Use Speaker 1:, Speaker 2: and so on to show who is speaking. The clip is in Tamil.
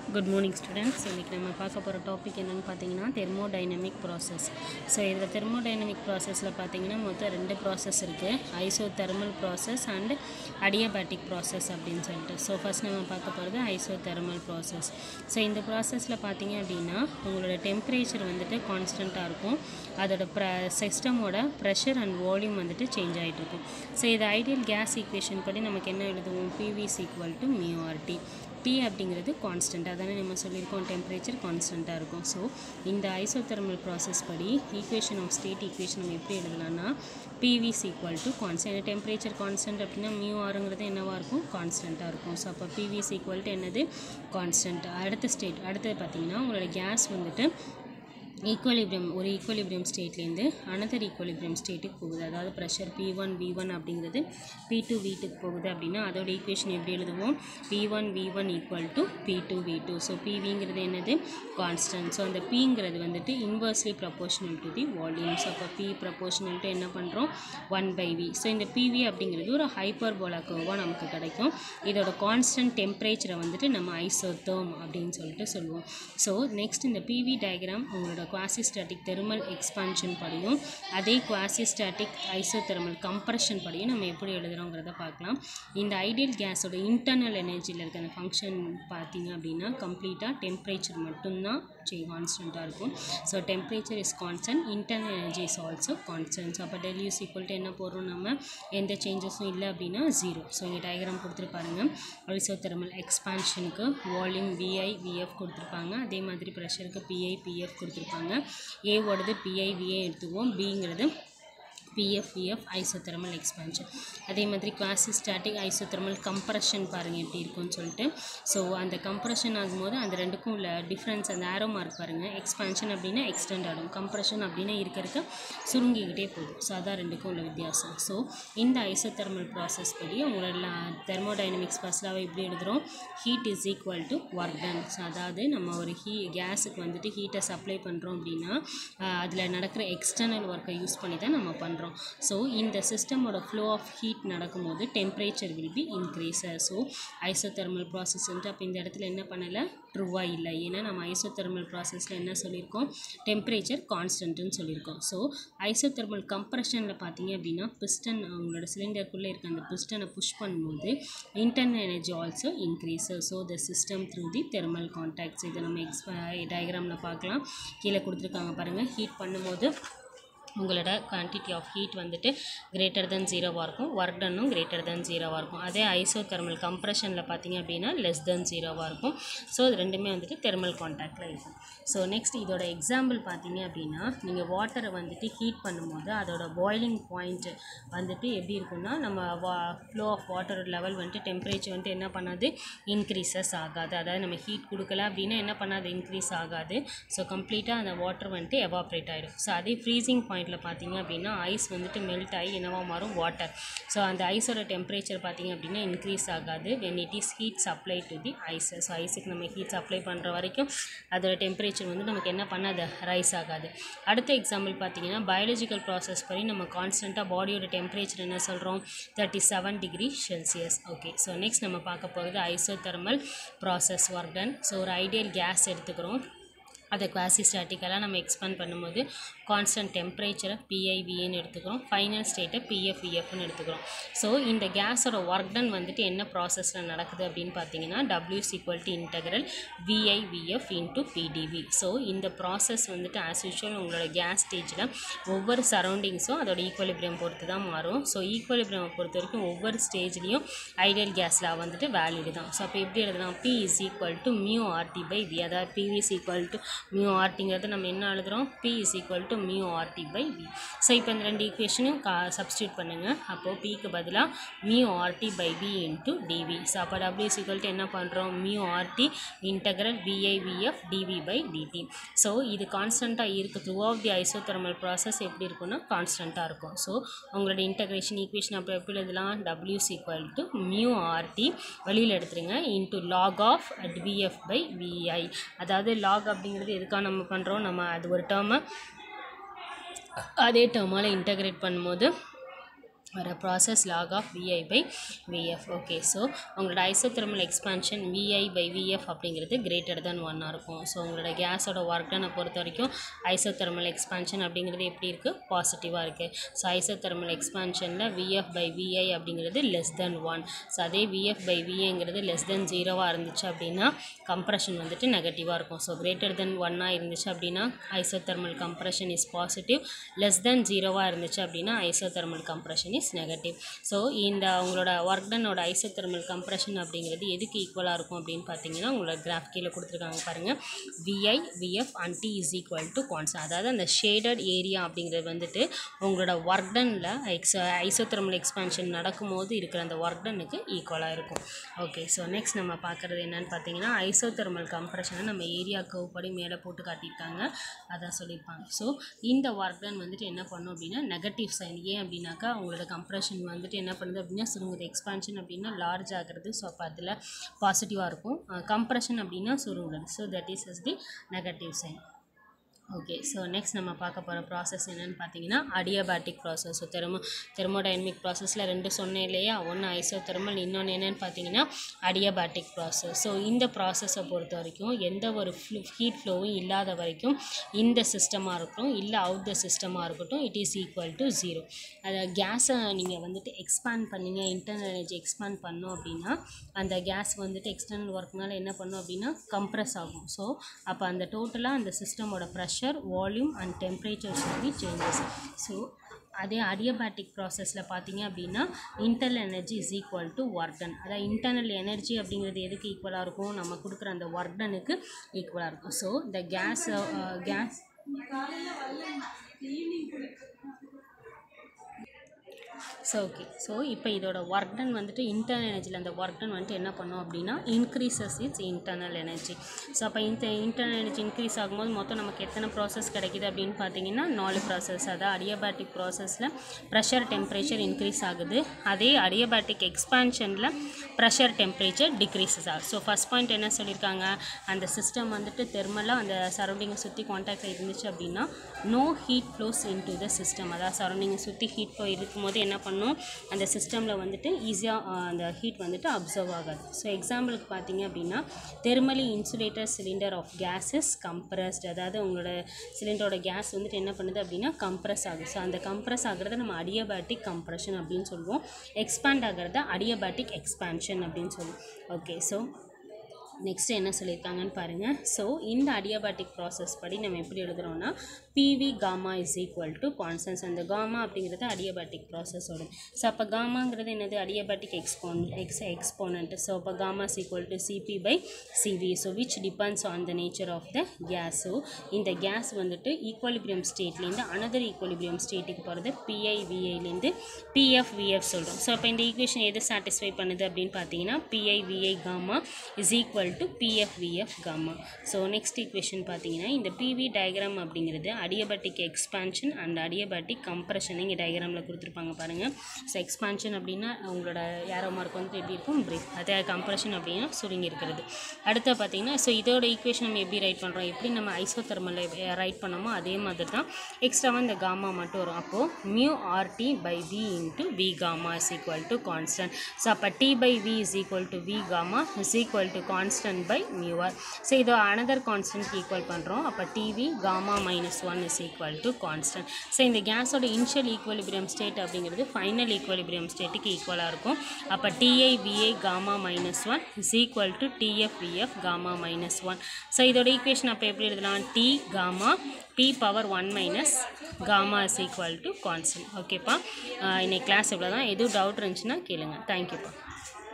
Speaker 1: குட் மார்னிங் ஸ்டூடெண்ட்ஸ் இன்றைக்கி நம்ம பார்க்க போகிற டாபிக் என்னென்னு பார்த்தீங்கன்னா தெர்மோடைனமிக் ப்ராசஸ் ஸோ இதில் தெர்மோடைனமிக் ப்ராசஸில் பார்த்தீங்கன்னா மொத்தம் ரெண்டு ப்ராசஸ் இருக்குது isothermal process and adiabatic process அப்படின்னு சொல்லிட்டு ஸோ ஃபஸ்ட் நம்ம பார்க்க போகிறது ஐசோ தெர்மல் ப்ராசஸ் ஸோ இந்த ப்ராசஸில் பார்த்தீங்க அப்படின்னா உங்களோட டெம்பரேச்சர் வந்துட்டு கான்ஸ்டண்ட்டாக இருக்கும் அதோட ப்ர சிஸ்டமோட ப்ரெஷர் அண்ட் வால்யூம் வந்துட்டு சேஞ்ச் ஆகிட்டு இருக்கும் ஸோ இது ஐடியல் கேஸ் ஈக்குவேஷன் படி நமக்கு என்ன எழுதுவோம் PV is equal to mu R T T அப்படிங்கிறது கான்ஸ்டன்ட் அதானே நம்ம சொல்லியிருக்கோம் டெம்பரேச்சர் கான்ஸ்டண்ட்டாக இருக்கும் ஸோ இந்த ஐசோதெர்மல் ப்ராசஸ் படி ஈக்குவேஷன் ஆஃப் ஸ்டேட் ஈக்குவேஷன் நம்ம எப்படி எழுதலாம்னா PV is equal to constant temperature constant அப்படின்னா மியூ ஆருங்கிறது என்னவாக இருக்கும் கான்ஸ்டண்ட்டாக இருக்கும் ஸோ அப்போ பிவிஸ் ஈக்குவல் டு என்னது கான்ஸ்டன்ட் அடுத்த ஸ்டேட் அடுத்தது பார்த்தீங்கன்னா உங்களோட கேஸ் வந்துட்டு ஈக்குவலிபிரியம் ஒரு ஈக்குவலிபிரியம் ஸ்டேட்லேருந்து அனதர் ஈக்குவலிபிரியம் ஸ்டேட்டுக்கு போகுது அதாவது pressure P one V one அப்படிங்கிறது பி டூ வி டூக்கு போகுது அப்படின்னா அதோட ஈக்குவேஷன் எப்படி எழுதுவோம் P one V one equal to P two V two so பிவிங்கிறது என்னது கான்ஸ்டன்ட் ஸோ அந்த பிங்கிறது வந்துட்டு inversely proportional to the volume so அப்போ பி ப்ரப்போர்ஷனல் டு என்ன பண்ணுறோம் ஒன் பை வி ஸோ இந்த பிவி அப்படிங்கிறது ஒரு ஹைப்பர் போலா கர்வாக நமக்கு கிடைக்கும் இதோட கான்ஸ்டன்ட் டெம்பரேச்சரை வந்துட்டு நம்ம ஐசோதேர்ம் அப்படின்னு சொல்லிட்டு சொல்லுவோம் ஸோ நெக்ஸ்ட் இந்த பிவி டயக்ராம் உங்களோட குவாசிஸ்டாட்டிக் தெர்மல் எக்ஸ்பான்ஷன் படியும் அதே குவாசிஸ்டாட்டிக் ஐசோதெர்மல் கம்ப்ரெஷன் படியும் நம்ம எப்படி எழுதுகிறோங்கிறத பார்க்கலாம் இந்த ஐடியல் கேஸோட இன்டர்னல் எனர்ஜியில் இருக்க அந்த ஃபங்க்ஷன் பார்த்தீங்க அப்படின்னா கம்ப்ளீட்டாக டெம்பரேச்சர் மட்டும்தான் சே கான்ஸ்டண்ட்டாக இருக்கும் so temperature is constant internal energy is also constant so அப்போ டெல் யூஸ் ஈக்குவல் டு என்ன போடுறோம் நம்ம எந்த சேஞ்சஸும் இல்லை அப்படின்னா ஜீரோ ஸோ இங்கே டயக்ராம் கொடுத்துருப்பாருங்க ஐசோதெர்மல் எக்ஸ்பான்ஷனுக்கு வால்யூம் விஐ விஎஃப் கொடுத்துருப்பாங்க அதே மாதிரி ப்ரெஷருக்கு பிஐ பிஎஃப் கொடுத்துருப்பாங்க ஏவோடது பிஐ விஏ எடுத்துக்குவோம் பிங்கிறது பிஎஃப் விஎஃப் ஐசோதெர்மல் எக்ஸ்பான்ஷன் அதே மாதிரி குவாசிஸ்டாட்டிக் ஐசோதெர்மல் கம்ப்ரெஷன் பாருங்கள் எப்படி இருக்கும்னு சொல்லிட்டு ஸோ அந்த கம்ப்ரெஷன் ஆகும்போது அந்த ரெண்டுக்கும் உள்ள டிஃப்ரென்ஸ் அந்த ஆரோ மார்க் பாருங்கள் எக்ஸ்பான்ஷன் அப்படின்னா எக்ஸ்டெண்ட் ஆகும் கம்ப்ரெஷன் அப்படின்னா இருக்க இருக்க சுருங்கிக்கிட்டே போகும் ஸோ அதான் ரெண்டுக்கும் உள்ள வித்தியாசம் ஸோ இந்த ஐசோதெர்மல் ப்ராசஸ் படி உங்களோட தெர்மோடைனமிக்ஸ் ஃபஸ்ட்டாக எப்படி எழுதுகிறோம் heat is equal to work done so அதாவது நம்ம ஒரு ஹீ கேஸுக்கு வந்துட்டு ஹீட்டை சப்ளை பண்ணுறோம் அப்படின்னா அதில் நடக்கிற எக்ஸ்டர்னல் ஒர்க்கை யூஸ் பண்ணி தான் நம்ம பண்ணுறோம் ஸோ இந்த சிஸ்டமோட ஃப்ளோ ஆஃப் ஹீட் நடக்கும்போது temperature will be increase so isothermal ப்ராசஸ்ன்ட்டு அப்போ இந்த இடத்துல என்ன பண்ணலை ட்ரூவாக இல்லை ஏன்னா நம்ம ஐசோதெர்மல் ப்ராசஸில் என்ன சொல்லியிருக்கோம் டெம்பரேச்சர் கான்ஸ்டன்ட்டுன்னு சொல்லியிருக்கோம் ஸோ ஐசோதெர்மல் கம்ப்ரெஷனில் பார்த்தீங்க அப்படின்னா பிஸ்டன் அவங்களோட சிலிண்டருக்குள்ளே இருக்க அந்த பிஸ்டனை புஷ் பண்ணும்போது internal energy also increase so the system through the thermal contacts இதை நம்ம எக்ஸ் டயக்ராமில் பார்க்கலாம் கீழே கொடுத்துருக்காங்க பாருங்கள் ஹீட் பண்ணும்போது உங்களோட குவான்டிட்டி ஆஃப் ஹீட் வந்துட்டு கிரேட்டர் தென் ஜீரோவாக இருக்கும் ஒர்க் டன்னும் கிரேட்டர் தென் ஜீரோவாக இருக்கும் அதே ஐசோ தெர்மல் கம்ப்ரெஷனில் பார்த்தீங்க அப்படின்னா லெஸ் தென் ஜீரோவாக இருக்கும் ஸோ இது ரெண்டுமே வந்துட்டு தெர்மல் கான்டாக்டில் இருக்கும் ஸோ நெக்ஸ்ட் இதோட எக்ஸாம்பிள் பார்த்தீங்க அப்படின்னா நீங்கள் வாட்டரை வந்துட்டு ஹீட் பண்ணும்போது அதோட பாய்லிங் பாயிண்ட் வந்துட்டு எப்படி இருக்குன்னா நம்ம வா ஃப்ளோ ஆஃப் வாட்டர் லெவல் வந்துட்டு டெம்பரேச்சர் வந்துட்டு என்ன பண்ணாது இன்க்ரீசஸ் ஆகாது அதாவது நம்ம ஹீட் கொடுக்கல அப்படின்னா என்ன பண்ணாது இன்க்ரீஸ் ஆகாது ஸோ கம்ப்ளீட்டாக அந்த வாட்டர் வந்துட்டு எவாப்ரேட் ஆகிடும் ஸோ அதே ஃப்ரீசிங் பாயிண்ட் பாயிண்டில் பார்த்தீங்க அப்படின்னா ஐஸ் வந்துட்டு மெல்ட் ஆகி என்னவா மாறும் வாட்டர் ஸோ அந்த ஐஸோட டெம்பரேச்சர் பார்த்தீங்க அப்படின்னா இன்க்ரீஸ் ஆகாது when it is heat supply to the ice so ஐஸுக்கு நம்ம ஹீட் சப்ளை பண்ணுற வரைக்கும் அதோட டெம்பரேச்சர் வந்து நமக்கு என்ன பண்ணாது ரைஸ் ஆகாது அடுத்த எக்ஸாம்பிள் பார்த்தீங்கன்னா பயாலஜிக்கல் ப்ராசஸ் படி நம்ம கான்ஸ்டண்ட்டாக பாடியோட டெம்பரேச்சர் என்ன சொல்கிறோம் thirty seven degree Celsius okay so next நம்ம பார்க்க போகிறது isothermal process work done so ஒரு ஐடியல் கேஸ் எடுத்துக்கிறோம் அதை குவாசிஸ்டாட்டிக்கலாக நம்ம எக்ஸ்பேண்ட் பண்ணும்போது கான்ஸ்டன்ட் டெம்பரேச்சரை பிஐவிஏன்னு எடுத்துக்கிறோம் ஃபைனல் ஸ்டேட்டை பிஎஃப்இஎஃப்னு எடுத்துக்கிறோம் ஸோ இந்த கேஸோட ஒர்க் டன் வந்துட்டு என்ன ப்ராசஸில் நடக்குது அப்படின்னு பார்த்தீங்கன்னா W is equal to integral V I V F into P D V so இந்த ப்ராசஸ் வந்துட்டு ஆஸ் யூஷுவல் உங்களோட கேஸ் ஸ்டேஜில் ஒவ்வொரு சரௌண்டிங்ஸும் அதோட ஈக்குவலிபிரியம் பொறுத்து தான் மாறும் ஸோ ஈக்குவலிபிரியம் பொறுத்த வரைக்கும் ஒவ்வொரு ஸ்டேஜ்லேயும் ஐடியல் கேஸில் வந்துட்டு வேலிடு தான் ஸோ அப்போ எப்படி எழுதலாம் P is equal to mu R T by V அதாவது PV is equal to mu ஆர்டிங்கிறது நம்ம என்ன எழுதுகிறோம் P is equal to mu R T by V so இப்போ இந்த ரெண்டு ஈக்குவேஷனையும் கா சப்ஸ்டியூட் பண்ணுங்கள் அப்போது பிக்கு பதிலாக mu R T by V into D V so அப்போ டபிள்யூ இஸ் ஈக்குவல் டு என்ன பண்ணுறோம் mu R T integral V I V F D V by டிடி ஸோ இது கான்ஸ்டண்ட்டாக இருக்குது through of the isothermal process எப்படி இருக்குன்னா கான்ஸ்டண்ட்டாக இருக்கும் ஸோ உங்களோட இன்டெக்ரேஷன் ஈக்குவேஷன் அப்போ எப்படி எழுதலாம் W is equal to mu R T வெளியில் எடுத்துருங்க into log of V F by V I அதாவது லாக் அப்படிங்கிறது எதுக்காக நம்ம பண்ணுறோம் நம்ம அது ஒரு டேர்மை அதே டேர்மால் இன்டகிரேட் பண்ணும்போது வர process log of V I by V F okay so உங்களோட isothermal expansion V I by V F அப்படிங்கிறது கிரேட்டர் தென் ஒன்னாக இருக்கும் ஸோ உங்களோட கேஸோட ஒர்க் டனை பொறுத்த வரைக்கும் ஐசோதெர்மல் எக்ஸ்பான்ஷன் அப்படிங்கிறது எப்படி இருக்குது பாசிட்டிவாக இருக்குது ஸோ ஐசோதெர்மல் எக்ஸ்பான்ஷனில் விஎஃப் பை விஐ அப்படிங்கிறது லெஸ் தென் ஒன் ஸோ அதே விஎஃப் பை விஏங்கிறது லெஸ் தென் ஜீரோவாக இருந்துச்சு அப்படின்னா கம்ப்ரெஷன் வந்துட்டு நெகட்டிவாக இருக்கும் ஸோ கிரேட்டர் தென் ஒன்னாக இருந்துச்சு அப்படின்னா isothermal compression is positive less than ஜீரோவாக இருந்துச்சு அப்படின்னா isothermal compression is negative so இந்த உங்களோட ஒர்க் டனோட ஐசோதெர்மல் கம்ப்ரெஷன் அப்படிங்கிறது எதுக்கு ஈக்குவலாக இருக்கும் அப்படின்னு பார்த்தீங்கன்னா உங்களோட கிராஃப் கீழே கொடுத்துருக்காங்க பாருங்கள் V I V F and T is equal to கான்ஸ் அதாவது அந்த ஷேடட் ஏரியா அப்படிங்கிறது வந்துட்டு உங்களோட ஒர்க் டனில் எக்ஸ் ஐசோதெர்மல் எக்ஸ்பான்ஷன் நடக்கும்போது இருக்கிற அந்த ஒர்க் டனுக்கு ஈக்குவலாக இருக்கும் ஓகே ஸோ நெக்ஸ்ட் நம்ம பார்க்குறது என்னன்னு பார்த்தீங்கன்னா ஐசோதெர்மல் கம்ப்ரெஷனை நம்ம ஏரியா கர்வ் படி மேலே போட்டு காட்டியிருக்காங்க அதான் சொல்லியிருப்பாங்க ஸோ இந்த ஒர்க் டன் வந்துட்டு என்ன பண்ணும் அப்படின்னா நெகட்டிவ் சைன் ஏன் அப்படின்னாக்கா உங்களோட கம்ப்ரெஷன் வந்துட்டு என்ன பண்ணுது அப்படின்னா சுருங்குது எக்ஸ்பான்ஷன் அப்படின்னா லார்ஜ் ஆகிறது ஸோ அப்போ அதில் பாசிட்டிவாக இருக்கும் கம்ப்ரெஷன் அப்படின்னா சுருங்குது so that is is the negative sign okay so next நம்ம பார்க்க போகிற ப்ராசஸ் என்னென்னு பார்த்தீங்கன்னா adiabatic process so thermo thermodynamic ப்ராசஸில் ரெண்டு சொன்னேன் இல்லையா ஒன்று ஐசோ தெர்மல் இன்னொன்று என்னென்னு பார்த்தீங்கன்னா அடியபேட்டிக் ப்ராசஸ் ஸோ இந்த ப்ராசஸை பொறுத்த வரைக்கும் எந்த ஒரு ஃப்ளூ ஹீட் ஃப்ளோவும் இல்லாத வரைக்கும் இந்த சிஸ்டமாக இருக்கட்டும் இல்லை அவுட் த சிஸ்டமாக இருக்கட்டும் it is equal to zero அதை கேஸை நீங்கள் வந்துட்டு எக்ஸ்பேண்ட் பண்ணீங்க இன்டர்னல் எனர்ஜி எக்ஸ்பேண்ட் பண்ணோம் அப்படின்னா அந்த கேஸ் வந்துட்டு எக்ஸ்டர்னல் ஒர்க்னால என்ன பண்ணும் அப்படின்னா கம்ப்ரெஸ் ஆகும் ஸோ அப்போ அந்த டோட்டலாக அந்த சிஸ்டமோட pressure volume and temperature should be changes so அதே அடியபேட்டிக் ப்ராசஸில் பார்த்தீங்க அப்படின்னா internal energy is equal to work done அதாவது இன்டர்னல் எனர்ஜி அப்படிங்கிறது எதுக்கு ஈக்குவலாக இருக்கும் நம்ம கொடுக்குற அந்த ஒர்க் டனுக்கு ஈக்குவலாக இருக்கும் ஸோ இந்த gas gas so okay so இப்போ இதோட ஒர்க் டன் வந்துட்டு இன்டர்னல் எனர்ஜியில் அந்த ஒர்க் டன் வந்துட்டு என்ன பண்ணோம் அப்படின்னா increases its internal energy so அப்போ இந்த இன்டர்னல் எனர்ஜி இன்க்ரீஸ் ஆகும்போது மொத்தம் நமக்கு எத்தனை ப்ராசஸ் கிடைக்குது அப்படின்னு பார்த்தீங்கன்னா நாலு ப்ராசஸ் அதாவது அடியபேட்டிக் ப்ராசஸில் ப்ரெஷர் டெம்பரேச்சர் இன்க்ரீஸ் ஆகுது அதே அடியபேட்டிக் எக்ஸ்பான்ஷனில் ப்ரெஷர் டெம்பரேச்சர் டிக்ரீசஸ் ஆகும் ஸோ ஃபஸ்ட் பாயிண்ட் என்ன சொல்லியிருக்காங்க அந்த சிஸ்டம் வந்துட்டு தெர்மலாக அந்த சரௌண்டிங்கை சுற்றி காண்டாக்டில் இருந்துச்சு அப்படின்னா no heat flows in to the system அதாவது சரௌண்டிங்கை சுற்றி ஹீட் ஃப்ளோ இருக்கும்போது என்ன பண்ணும் அந்த சிஸ்டமில் வந்துட்டு ஈஸியாக அந்த ஹீட் வந்துட்டு அப்சர்வ் ஆகாது ஸோ எக்ஸாம்பிளுக்கு பார்த்தீங்க அப்படின்னா thermally insulator cylinder of gases compressed அதாவது உங்களோட சிலிண்டரோட கேஸ் வந்துட்டு என்ன பண்ணுது அப்படின்னா கம்ப்ரஸ் ஆகுது ஸோ அந்த கம்ப்ரஸ் ஆகிறத நம்ம அடியபேட்டிக் கம்ப்ரெஷன் அப்படின்னு சொல்லுவோம் எக்ஸ்பேண்ட் ஆகிறத அடியபேட்டிக் எக்ஸ்பான்ஷன் அப்படின்னு சொல்லுவோம் ஓகே ஸோ நெக்ஸ்ட் என்ன சொல்லியிருக்காங்கன்னு பாருங்கள் ஸோ இந்த அடியாபாட்டிக் ப்ராசஸ் படி நம்ம எப்படி எழுதுகிறோம்னா PV gamma is equal to constant அந்த காமா அப்படிங்கிறது அடியாபாட்டிக் ப்ராசஸோட ஸோ அப்போ காமாங்கிறது என்னது அடியாபாட்டிக் எக்ஸ்போன் எக்ஸ் எக்ஸ்போனன்ட் ஸோ அப்போ gamma is equal to C P by C V so which depends on the nature of the gas so இந்த கேஸ் வந்துட்டு ஈக்குவலிபிரியம் ஸ்டேட்லேருந்து அனதர் ஈக்குவலிபிரியம் ஸ்டேட்டுக்கு போகிறது பிஐ விஐலேருந்து பிஎஃப் விஎஃப் சொல்கிறோம் ஸோ அப்போ இந்த ஈக்குவேஷன் எது சாட்டிஸ்ஃபை பண்ணுது அப்படின்னு பார்த்தீங்கன்னா P I V I gamma is equal to P F V F gamma so next equation பார்த்தீங்கன்னா இந்த பிவி டயக்ராம் அப்படிங்கிறது adiabatic expansion and adiabatic compression இங்கே டயக்ராமில் கொடுத்துருப்பாங்க பாருங்கள் ஸோ எக்ஸ்பான்ஷன் அப்படின்னா உங்களோட ஏரோ மார்க் வந்து எப்படி இருக்கும் பிரீஃப் அதே கம்ப்ரெஷன் அப்படின்னா சுருங்கி இருக்கிறது அடுத்து பார்த்தீங்கன்னா ஸோ இதோட ஈக்குவேஷன் நம்ம எப்படி ரைட் பண்ணுறோம் எப்படி நம்ம ஐசோதெர்மலில் ரைட் பண்ணோமோ அதே மாதிரி தான் எக்ஸ்ட்ராவாக இந்த காமா மட்டும் வரும் அப்போது mu R T by V into V gamma is equal to constant so அப்போ T by V is equal to V gamma is equal to constant by mu R so இதோ அனதர் கான்ஸ்டன்ட் ஈக்குவல் பண்ணுறோம் அப்போ T V gamma minus one is equal to constant so இந்த கேஸோட இனிஷியல் ஈக்குவலிபிரியம் ஸ்டேட் அப்படிங்கிறது ஃபைனல் ஈக்குவலிபிரியம் ஸ்டேட்டுக்கு ஈக்குவலாக இருக்கும் அப்போ T I V I gamma minus one is equal to T F V F gamma minus one so இதோட ஈக்குவேஷன் அப்போ எப்படி எழுதலாம் T gamma P power one minus gamma is equal to constant ஓகேப்பா இன்னைக்கு கிளாஸ் இவ்வளோ தான் எதுவும் டவுட் இருந்துச்சுன்னா கேளுங்க தேங்க்யூப்பா